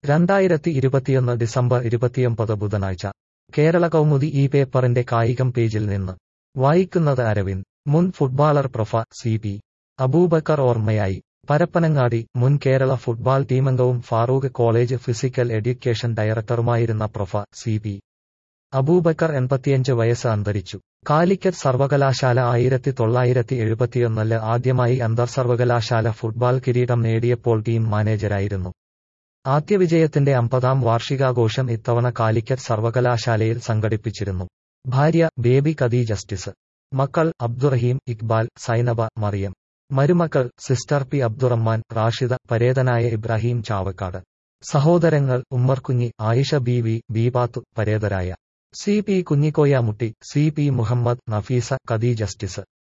രണ്ടായിരത്തി ഇരുപത്തിയൊന്ന് ഡിസംബർ ഇരുപത്തിയൊമ്പത് ബുധനാഴ്ച കേരള കൗമുദി ഈ പേപ്പറിന്റെ കായികം പേജിൽ നിന്ന് വായിക്കുന്നത് അരവിന്ദ് മുൻ footballer prof C P Aboobacker ഓർമ്മയായി പരപ്പനങ്ങാടി മുൻ കേരള ഫുട്ബോൾ ടീമംഗവും ഫാറൂഖ് കോളേജ് ഫിസിക്കൽ എഡ്യൂക്കേഷൻ ഡയറക്ടറുമായിരുന്ന പ്രൊഫ സി പി അബൂബക്കർ എൺപത്തിയഞ്ച് വയസ്സ് അന്തരിച്ചു കാലിക്കറ്റ് സർവകലാശാല ആയിരത്തി തൊള്ളായിരത്തി എഴുപത്തിയൊന്നില് ആദ്യമായി അന്തർ സർവകലാശാല ഫുട്ബോൾ കിരീടം നേടിയപ്പോൾ ടീം മാനേജരായിരുന്നു ആദ്യ വിജയത്തിന്റെ അമ്പതാം വാർഷികാഘോഷം ഇത്തവണ കാലിക്കറ്റ് സർവകലാശാലയിൽ സംഘടിപ്പിച്ചിരുന്നു ഭാര്യ ബേബി കദി ജസ്റ്റിസ് മക്കൾ അബ്ദുറഹീം ഇക്ബാൽ സൈനബ മറിയം മരുമക്കൾ സിസ്റ്റർ പി അബ്ദുറഹ്മാൻ റാഷിദ പരേതനായ ഇബ്രാഹിം ചാവക്കാട് സഹോദരങ്ങൾ ഉമ്മർകുഞ്ഞി ആയിഷ ബി വി ബീബാത്തു പരേതരായ C P Kunhikoya Mutti C P Muhammad Nafeesa Kadi justice